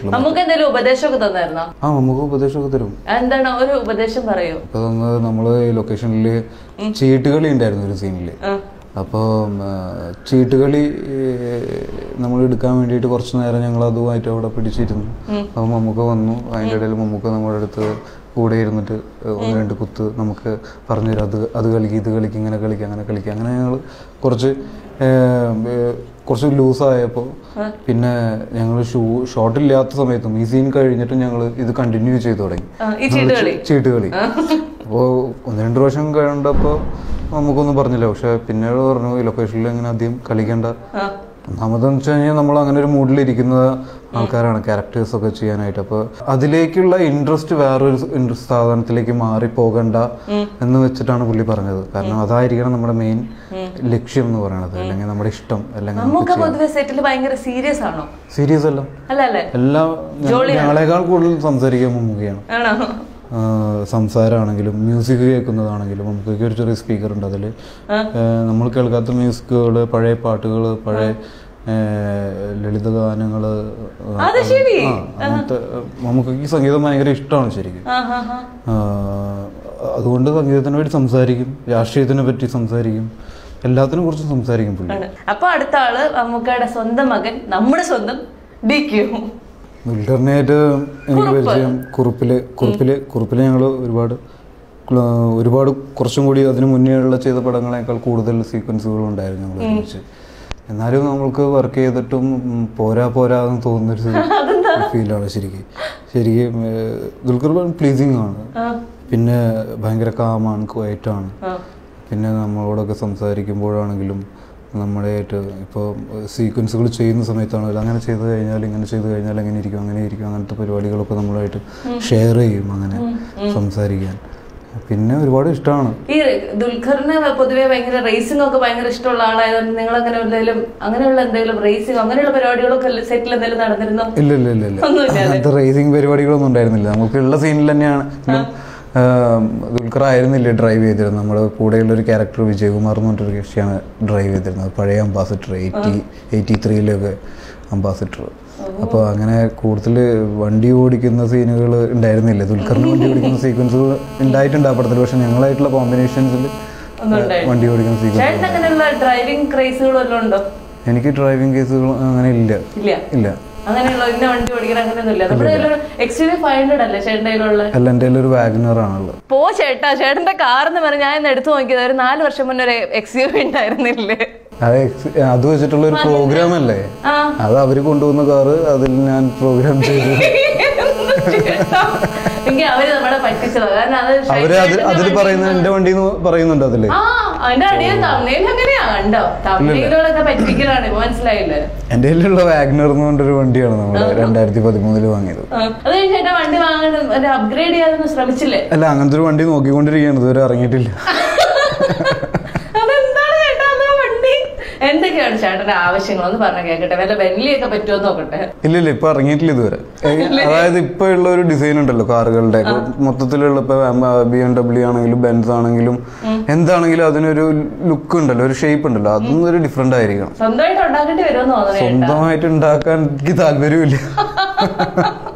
ആണെങ്കിലും നമുക്ക് എന്തെങ്കിലും ഉപദേശമൊക്കെ തന്നായിരുന്നോ ആ നമുക്ക് ഉപദേശമൊക്കെ തരും എന്താണ് ഒരു ഉപദേശം പറയൂ ഇപ്പൊ തന്നത് നമ്മള് ഈ ലൊക്കേഷനിൽ ചീട്ടുകളി ഉണ്ടായിരുന്നു ഒരു സീനിൽ ആ. അപ്പോൾ ചീട്ടുകളി നമ്മൾ എടുക്കാൻ വേണ്ടിയിട്ട് കുറച്ച് നേരം ഞങ്ങൾ അതുമായിട്ട് അവിടെ പിടിച്ചിരുന്നു അപ്പോൾ മമ്മൂക്ക വന്നു അതിൻ്റെ ഇടയിൽ മമ്മൂക്ക നമ്മുടെ അടുത്ത് കൂടെ ഇരുന്നിട്ട് ഒന്ന് രണ്ട് കുത്ത് നമുക്ക് പറഞ്ഞു തരും അത് അത് കളിക്ക് ഇത് കളിക്ക് ഇങ്ങനെ കളിക്കുക അങ്ങനെ കളിക്കുക അങ്ങനെ ഞങ്ങൾ കുറച്ച് ഏഹ്, ഏഹ്, കുറച്ച് ലൂസായപ്പോൾ പിന്നെ ഞങ്ങൾ ഷൂ ഷോട്ടില്ലാത്ത സമയത്തും ഈ സീൻ കഴിഞ്ഞിട്ടും ഞങ്ങൾ ഇത് കണ്ടിന്യൂ ചെയ്തു തുടങ്ങി ആ, ഈ ചീട്ടുകളി ചീട്ടുകളി അപ്പോൾ ഒന്ന് രണ്ട് പ്രാവശ്യം കണ്ടപ്പോൾ നമുക്കൊന്നും പറഞ്ഞില്ല പക്ഷെ പിന്നീട് പറഞ്ഞു ഈ ലൊക്കേഷനിൽ അങ്ങനെ അധികം കളിക്കേണ്ട ആ. ഒന്നാമതെന്ന് വെച്ച് കഴിഞ്ഞാൽ നമ്മൾ അങ്ങനെ ഒരു മൂഡിലിരിക്കുന്ന ആൾക്കാരാണ് ക്യാരക്ടേഴ്സ് ഒക്കെ ചെയ്യാനായിട്ട് അപ്പോൾ അതിലേക്കുള്ള ഇൻട്രസ്റ്റ് വേറൊരു ഇൻട്രസ്റ്റ് സാധനത്തിലേക്ക് മാറി പോകണ്ട എന്ന് വെച്ചിട്ടാണ് പുള്ളി പറഞ്ഞത് കാരണം അതായിരിക്കണം നമ്മുടെ മെയിൻ ലക്ഷ്യം എന്ന് പറയുന്നത് അല്ലെങ്കിൽ നമ്മുടെ ഇഷ്ടം അല്ലെങ്കിൽ നമുക്ക് പൊതുവെ സെറ്റിൽ ഭയങ്കര സീരിയസ് ആണോ സീരിയസ് അല്ല അല്ല അല്ലേ എല്ലാം ഞ- ഞങ്ങളെക്കാൾ കൂടുതൽ സംസാരിക്കാൻ മമ്മൂക്കയാണ് ആണോ ആഹ് സംസാരമാണെങ്കിലും മ്യൂസിക് കേൾക്കുന്നതാണെങ്കിലും നമുക്ക് ഒരു ചെറിയ സ്പീക്കർ ഉണ്ട് അതിൽ നമ്മൾ കേൾക്കാത്ത മ്യൂസിക്കുകൾ പഴയ പാട്ടുകൾ പഴയ ആഹ് ലളിതഗാനങ്ങൾ അത് ശരി അങ്ങനത്തെ നമുക്ക് ഈ സംഗീതം ഭയങ്കര ഇഷ്ടമാണ് ശരിക്കും ആ ഹാ ഹാ ആഹ് അതുകൊണ്ട് സംഗീതത്തിനെ പറ്റി സംസാരിക്കും രാഷ്ട്രീയത്തിനെ പറ്റി സംസാരിക്കും എല്ലാത്തിനെ കുറിച്ചും സംസാരിക്കും പുള്ളി ആണ് അപ്പൊ അടുത്ത ആള് മമ്മൂക്കയുടെ സ്വന്തം മകൻ നമ്മുടെ സ്വന്തം ഡി ക്യു ദുൽഖറിനായിട്ട് എനിക്ക് പരിചയം കുറുപ്പില് കുറുപ്പില് കുറുപ്പില് ഞങ്ങൾ ഒരുപാട് ക്ല- ഒരുപാട് കുറച്ചും കൂടി അതിന് മുന്നേ ഉള്ള ചെയ്ത പടങ്ങളെക്കാൾ കൂടുതൽ സീക്വൻസുകൾ ഉണ്ടായിരുന്നു ഞങ്ങൾ ഒരുമിച്ച് എന്നാലും നമ്മൾക്ക് വർക്ക് ചെയ്തിട്ടും ഉം, പോരാ പോരാ എന്ന് തോന്നുന്നൊരു ഫീലാണ് ശരിക്കും ശരിക്കും ഏഹ്, ദുൽഖർ പ്ലീസിങ് ആണ് പിന്നെ ഭയങ്കര കാമാണ് ക്വയറ്റാണ് പിന്നെ നമ്മളോടൊക്കെ സംസാരിക്കുമ്പോഴാണെങ്കിലും നമ്മുടെയായിട്ട് ഇപ്പോൾ സീക്വൻസുകൾ ചെയ്യുന്ന സമയത്താണെങ്കിലും അങ്ങനെ ചെയ്ത് കഴിഞ്ഞാൽ ഇങ്ങനെ ചെയ്ത് കഴിഞ്ഞാൽ എങ്ങനെ ഇരിക്കും അങ്ങനെ ഇരിക്കും അങ്ങനത്തെ പരിപാടികളൊക്കെ നമ്മളായിട്ട് ഷെയർ ചെയ്യും അങ്ങനെ സംസാരിക്കാൻ പിന്നെ ഒരുപാട് ഇഷ്ടമാണ് ഈ ദുൽഖറിന് പൊതുവെ ഭയങ്കര റേസിംഗ് ഒക്കെ ഭയങ്കര ഇഷ്ടമുള്ള ആളായതുകൊണ്ട് നിങ്ങൾ അങ്ങനെ എന്തെങ്കിലും അങ്ങനെയുള്ള എന്തെങ്കിലും റേസിംഗ് അങ്ങനെയുള്ള പരിപാടികളൊക്കെ സെറ്റിൽ എന്തെങ്കിലും നടന്നിരുന്നോ ഇല്ല ഇല്ല ഇല്ല ഇല്ല ഒന്നുമില്ല അങ്ങനത്തെ റേസിംഗ് പരിപാടികളൊന്നും ഉണ്ടായിരുന്നില്ല നമുക്കുള്ള സീനിൽ തന്നെയാണ് ദുൽഖർ ആയിരുന്നില്ല ഡ്രൈവ് ചെയ്തിരുന്നത് നമ്മുടെ കൂടെയുള്ള ഒരു ക്യാരക്ടർ വിജയകുമാർ എന്ന് പറഞ്ഞൊരു കക്ഷിയാണ് ഡ്രൈവ് ചെയ്തിരുന്നത് പഴയ അംബാസിഡർ എയ്റ്റി എയ്റ്റി ത്രീയിലൊക്കെ അംബാസിഡർ അപ്പോൾ അങ്ങനെ കൂടുതൽ വണ്ടി ഓടിക്കുന്ന സീനുകൾ ഉണ്ടായിരുന്നില്ല ദുൽഖറിന് വണ്ടി ഓടിക്കുന്ന സീക്വൻസുകൾ ഉണ്ടായിട്ടുണ്ട് ആ പടത്തിൽ പക്ഷെ ഞങ്ങളായിട്ടുള്ള കോമ്പിനേഷൻസിൽ വണ്ടി ഓടിക്കുന്ന സീക്വൻസ് ചേട്ടൻ അങ്ങനെയുള്ള ഡ്രൈവിംഗ് ക്രേസുകൾ വല്ലതും ഉണ്ടോ എനിക്ക് ഡ്രൈവിംഗ് കേസുകൾ അങ്ങനെ ഇല്ല ഇല്ല ഇല്ല അങ്ങനെയുള്ള ഇന്ന വണ്ടി ഓടിക്കണം അങ്ങനെയൊന്നുമില്ല നമ്മുടെ കയ്യിലൊരു എക്സ് യു ഫൈവ് ഹൺഡ്രഡ് അല്ലേ ചേട്ടൻ്റെ കയ്യിലുള്ള അല്ല എൻ്റെ കയ്യിൽ ഒരു വാഗനർ ആണുള്ളത് പോ ചേട്ടാ ചേട്ടന്റെ കാർ എന്ന് പറഞ്ഞ് ഞാൻ ഇന്ന് എടുത്തു നോക്കിയത് ഒരു നാല് വർഷം മുന്നേ ഒരു എക്സ് യു ഉണ്ടായിരുന്നില്ലേ അത് ex- അത് വെച്ചിട്ടുള്ള ഒരു പ്രോഗ്രാം അല്ലേ ആ. അത് അവര് കൊണ്ടുവന്ന കാറ് അതിൽ ഞാൻ പ്രോഗ്രാം ചെയ്തു എങ്കിൽ അവര് നമ്മളെ പറ്റിച്ചതാ കാരണം അത് അവര് അതിൽ അതിൽ പറയുന്ന എന്റെ വണ്ടി പറയുന്നുണ്ട് അതില് ആ അതിന്റെ അടിയിൽ തമിഴിൽ അങ്ങനെയാ കണ്ടോ തമിഴിലൊക്കെ പറ്റിക്കലാണ് ഇപ്പൊ മനസ്സിലായില്ലേ എന്റെ കയ്യിലുള്ള വാഗ്നർ എന്ന് പറഞ്ഞൊരു വണ്ടിയാണ് നമ്മുടെ രണ്ടായിരത്തി പതിമൂന്നില് വാങ്ങിയത് ആ, അത് കഴിഞ്ഞ് ചേട്ടാ വണ്ടി വാങ്ങാൻ ഒരു അപ്ഗ്രേഡ് ചെയ്യാനൊന്നും ശ്രമിച്ചില്ലേ അല്ല അങ്ങനത്തെ ഒരു വണ്ടി നോക്കിക്കൊണ്ടിരിക്കുകയാണ് ഇതുവരെ ഇറങ്ങിയിട്ടില്ല അതെന്താണ് ചേട്ടാ അത് ആ വണ്ടി എന്തൊക്കെയാണ് ചേട്ടന്റെ ആവശ്യങ്ങൾ ഒന്ന് പറഞ്ഞു കേക്കട്ടെ വല്ല ബെന്ലി ഒക്കെ പറ്റുമോ നോക്കട്ടെ ഇല്ല ഇല്ല ഇപ്പൊ ഇറങ്ങിയിട്ടില്ല ഇതുവരെ ഏ, അതായത് ഇപ്പൊ ഉള്ള ഒരു ഡിസൈൻ ഉണ്ടല്ലോ കാറുകളുടെ ഇപ്പൊ മൊത്തത്തിലുള്ള ഇപ്പൊ ബി എം ഡബ്ല്യു ആണെങ്കിലും ബെൻസ് ആണെങ്കിലും എന്താണെങ്കിലും അതിനൊരു ലുക്ക് ഉണ്ടല്ലോ ഒരു ഷേപ്പ് ഉണ്ടല്ലോ അതൊന്നും ഒരു ഡിഫറെന്റ് ആയിരിക്കണം സ്വന്തമായിട്ട് ഉണ്ടാക്കേണ്ടി വരുമെന്ന് തോന്നണേ ചേട്ടാ സ്വന്തമായിട്ട് ഉണ്ടാക്കാൻ എനിക്ക് താല്പര്യമില്ല